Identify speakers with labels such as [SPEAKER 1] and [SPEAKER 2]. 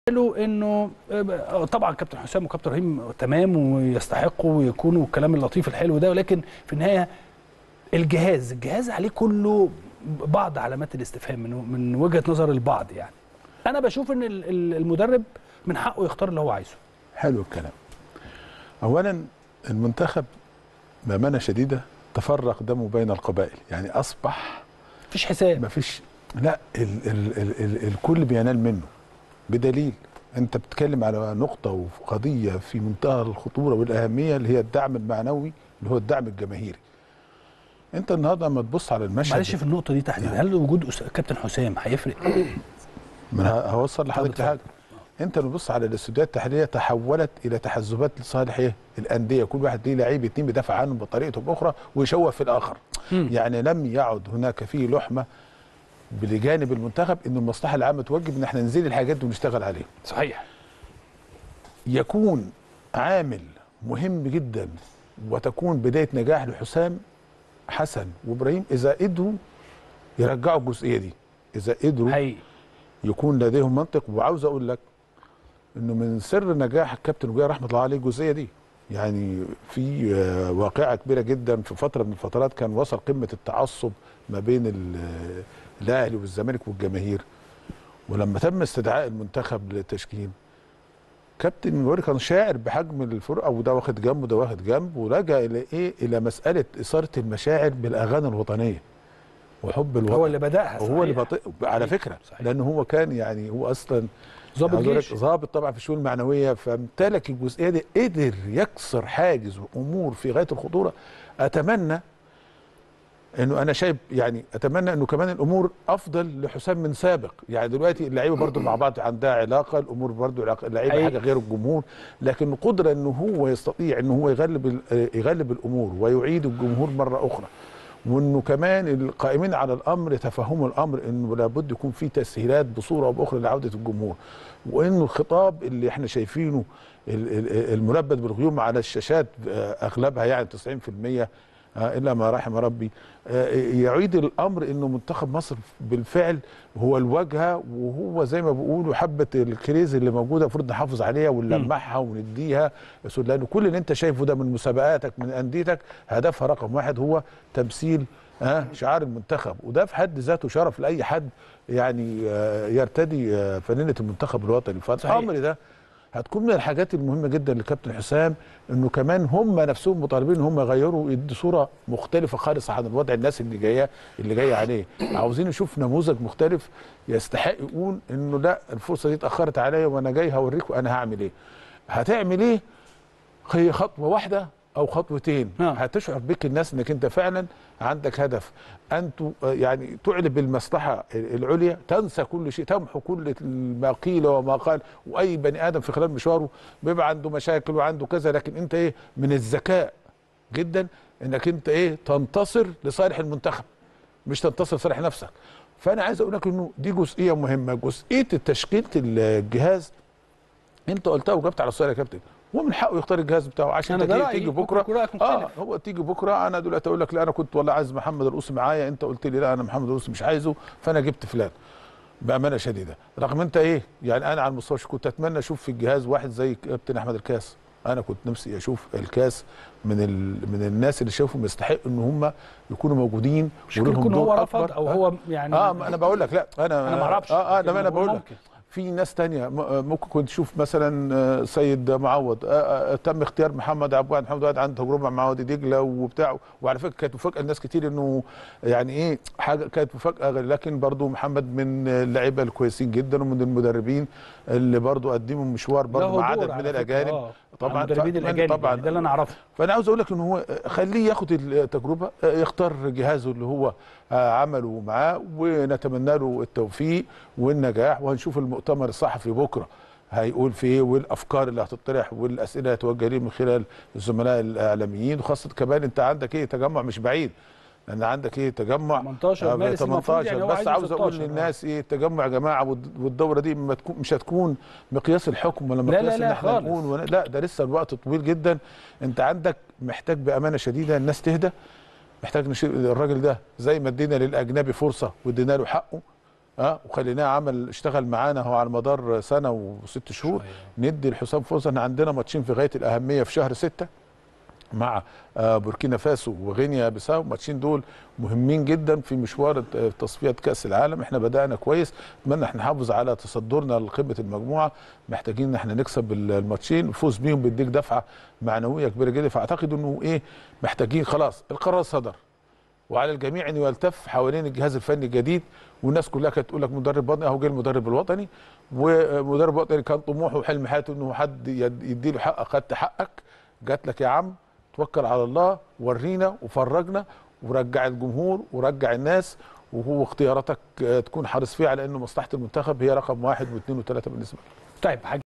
[SPEAKER 1] له انه آه، طبعا كابتن حسام وكابتن رحيم تمام ويستحقوا ويكونوا الكلام اللطيف الحلو ده ولكن في النهايه الجهاز الجهاز عليه كله بعض علامات الاستفهام من من وجهه نظر البعض يعني انا بشوف ان ال- ال- المدرب من حقه يختار اللي هو عايزه
[SPEAKER 2] حلو الكلام اولا المنتخب بامانه شديده تفرق دمه بين القبائل يعني اصبح
[SPEAKER 1] مفيش حساب
[SPEAKER 2] ما فيش لا ال ال ال ال الكل بينال منه بدليل انت بتتكلم على نقطه وقضيه في منتهى الخطوره والاهميه اللي هي الدعم المعنوي اللي هو الدعم الجماهيري انت النهارده لما تبص على المشهد
[SPEAKER 1] معلش في النقطه دي تحديدا هل وجود أس- كابتن حسام هيفرق
[SPEAKER 2] ما انا هوصل لحضرتك
[SPEAKER 1] اتفضل.
[SPEAKER 2] لحاجه انت لما تبص على الاستوديوهات التحليليه تحولت الى تحزبات لصالح ايه؟ الانديه كل واحد ليه لعيب اتنين بيدافع عنه بطريقته باخرى ويشوه في الاخر
[SPEAKER 1] مم.
[SPEAKER 2] يعني لم يعد هناك فيه لحمه بجانب المنتخب ان المصلحه العامه توجب ان احنا نزيل الحاجات دي ونشتغل عليها
[SPEAKER 1] صحيح
[SPEAKER 2] يكون عامل مهم جدا وتكون بدايه نجاح لحسام حسن وابراهيم اذا قدروا يرجعوا الجزئيه دي اذا قدروا
[SPEAKER 1] حقيقي
[SPEAKER 2] يكون لديهم منطق وعاوز اقول لك انه من سر نجاح الكابتن وجيه رحمه الله عليه الجزئيه دي يعني في آه، واقعه كبيره جدا في فتره من الفترات كان وصل قمه التعصب ما بين ال- الاهلي والزمالك والجماهير ولما تم استدعاء المنتخب للتشكيل كابتن وجيه كان شاعر بحجم الفرقه وده واخد جنب وده واخد جنب ولجا الى ايه الى مساله اثاره المشاعر بالاغاني الوطنيه وحب الوطن
[SPEAKER 1] هو اللي بداها
[SPEAKER 2] وهو اللي
[SPEAKER 1] صحيح.
[SPEAKER 2] بطيء على
[SPEAKER 1] صحيح.
[SPEAKER 2] فكره
[SPEAKER 1] صحيح.
[SPEAKER 2] لان هو كان يعني هو اصلا
[SPEAKER 1] ضابط
[SPEAKER 2] عاوز أقول لك
[SPEAKER 1] جيش
[SPEAKER 2] ضابط طبعا في الشؤون المعنويه فامتلك الجزئيه دي قدر يكسر حاجز وامور في غايه الخطوره اتمنى انه انا شايف يعني اتمنى انه كمان الامور افضل لحسام من سابق يعني دلوقتي اللعيبه برضو مع بعض عندها علاقه الامور برضو علاقة- اللعيبه
[SPEAKER 1] أي.
[SPEAKER 2] حاجه غير الجمهور لكن القدره انه هو يستطيع انه هو يغلب ال- يغلب الامور ويعيد الجمهور مره اخرى وانه كمان القائمين على الامر تفهموا الامر انه لابد يكون في تسهيلات بصوره او باخرى لعوده الجمهور وانه الخطاب اللي احنا شايفينه ال- ال- الملبد بالغيوم على الشاشات آه، اغلبها يعني 90% آه، الا ما رحم ربي آه، يعيد الامر انه منتخب مصر بالفعل هو الواجهه وهو زي ما بيقولوا حبه الكريز اللي موجوده المفروض نحافظ عليها ونلمعها ونديها لان كل اللي انت شايفه ده من مسابقاتك من انديتك هدفها رقم واحد هو تمثيل آه شعار المنتخب وده في حد ذاته شرف لاي حد يعني آه يرتدي آه فانله المنتخب الوطني فالامر ده هتكون من الحاجات المهمه جدا لكابتن حسام انه كمان هم نفسهم مطالبين ان هم يغيروا يدوا صوره مختلفه خالص عن الوضع الناس اللي جايه اللي جايه عليه عاوزين نشوف نموذج مختلف يستحق يقول انه لا الفرصه دي اتاخرت عليا وانا جاي هوريكم انا هعمل ايه هتعمل ايه هي خطوه واحده او خطوتين
[SPEAKER 1] آه.
[SPEAKER 2] هتشعر بك الناس انك انت فعلا عندك هدف ان ت- يعني تعلن بالمصلحه العليا تنسى كل شيء تمحو كل ما قيل وما قال واي بني ادم في خلال مشواره بيبقى عنده مشاكل وعنده كذا لكن انت ايه من الذكاء جدا انك انت ايه تنتصر لصالح المنتخب مش تنتصر لصالح نفسك فانا عايز اقول لك انه دي جزئيه مهمه جزئيه تشكيله الجهاز انت قلتها وجبت على السؤال يا كابتن هو من حقه يختار الجهاز بتاعه عشان
[SPEAKER 1] أنا
[SPEAKER 2] انت
[SPEAKER 1] ده
[SPEAKER 2] تيجي,
[SPEAKER 1] رأيي،
[SPEAKER 2] تيجي
[SPEAKER 1] ممكن
[SPEAKER 2] بكره
[SPEAKER 1] يكون رأيك
[SPEAKER 2] اه
[SPEAKER 1] مختلف.
[SPEAKER 2] هو تيجي بكره انا دلوقتي اقول لك لا انا كنت والله عايز محمد القوسي معايا انت قلت لي لا انا محمد القوسي مش عايزه فانا جبت فلان بامانه شديده رغم انت ايه يعني انا على المستوى كنت اتمنى اشوف في الجهاز واحد زي كابتن احمد الكاس انا كنت نفسي اشوف الكاس من ال... من الناس اللي شايفهم يستحق ان هم يكونوا موجودين
[SPEAKER 1] مش يكون هو رفض او هو يعني
[SPEAKER 2] اه ما انا بقول لك لا انا
[SPEAKER 1] انا ما اعرفش
[SPEAKER 2] اه اه
[SPEAKER 1] لكن
[SPEAKER 2] لما انا
[SPEAKER 1] هو
[SPEAKER 2] بقول لك
[SPEAKER 1] ممكن.
[SPEAKER 2] في ناس تانية م- آه، ممكن كنت تشوف مثلا آه، سيد معوض آه، آه، تم اختيار محمد عبد الواحد محمد عبد عنده تجربه مع وادي دجله وبتاع وعلى فكره كانت مفاجاه لناس كتير انه يعني ايه حاجه كانت مفاجاه غير- لكن برضو محمد من اللعيبه الكويسين جدا ومن المدربين اللي برضو قدموا مشوار
[SPEAKER 1] له
[SPEAKER 2] برضو مع
[SPEAKER 1] دور
[SPEAKER 2] عدد
[SPEAKER 1] على
[SPEAKER 2] من
[SPEAKER 1] فكرة،
[SPEAKER 2] الاجانب
[SPEAKER 1] آه.
[SPEAKER 2] طبعا
[SPEAKER 1] المدربين
[SPEAKER 2] ف-
[SPEAKER 1] الاجانب
[SPEAKER 2] طبعا
[SPEAKER 1] يعني ده اللي انا اعرفه
[SPEAKER 2] فانا عاوز اقول لك ان هو خليه ياخد التجربه يختار جهازه اللي هو عمله معاه ونتمنى له التوفيق والنجاح وهنشوف المؤتمر الصحفي بكره هيقول في ايه والافكار اللي هتطرح والاسئله اللي هتوجه ليه من خلال الزملاء الاعلاميين وخاصه كمان انت عندك ايه تجمع مش بعيد لان عندك ايه تجمع
[SPEAKER 1] 18
[SPEAKER 2] آه،
[SPEAKER 1] مارس المفروض يعني هو
[SPEAKER 2] بس
[SPEAKER 1] عايزه
[SPEAKER 2] عاوز اقول
[SPEAKER 1] 16 آه.
[SPEAKER 2] للناس ايه التجمع يا جماعه والد- والدوره دي ما تكون مش هتكون مقياس الحكم ولا
[SPEAKER 1] لا، لا،
[SPEAKER 2] مقياس ان
[SPEAKER 1] لا
[SPEAKER 2] احنا
[SPEAKER 1] خالص.
[SPEAKER 2] نكون ولا لا ده لسه الوقت طويل جدا انت عندك محتاج بامانه شديده الناس تهدى محتاج نشيل الراجل ده زي ما ادينا للاجنبي فرصه وادينا له حقه اه وخليناه عمل اشتغل معانا هو على مدار سنه وست شهور
[SPEAKER 1] شوية.
[SPEAKER 2] ندي لحسام فرصه احنا عندنا ماتشين في غايه الاهميه في شهر ستة مع آه، بوركينا فاسو وغينيا بيساو الماتشين دول مهمين جدا في مشوار آه، تصفيات كاس العالم احنا بدانا كويس اتمنى احنا نحافظ على تصدرنا لقمه المجموعه محتاجين ان احنا نكسب ال- الماتشين الفوز بيهم بيديك دفعه معنويه كبيره جدا فاعتقد انه ايه محتاجين خلاص القرار صدر وعلى الجميع انه يلتف حوالين الجهاز الفني الجديد والناس كلها كانت تقول لك مدرب وطني اهو جه المدرب الوطني ومدرب وطني كان طموحه وحلم حياته انه حد يد- يديله حقك خدت حقك جات لك يا عم توكل على الله ورينا وفرجنا ورجع الجمهور ورجع الناس وهو اختياراتك آه، تكون حريص فيها على انه مصلحه المنتخب هي رقم واحد واثنين وثلاثه بالنسبه لك
[SPEAKER 1] طيب حاجة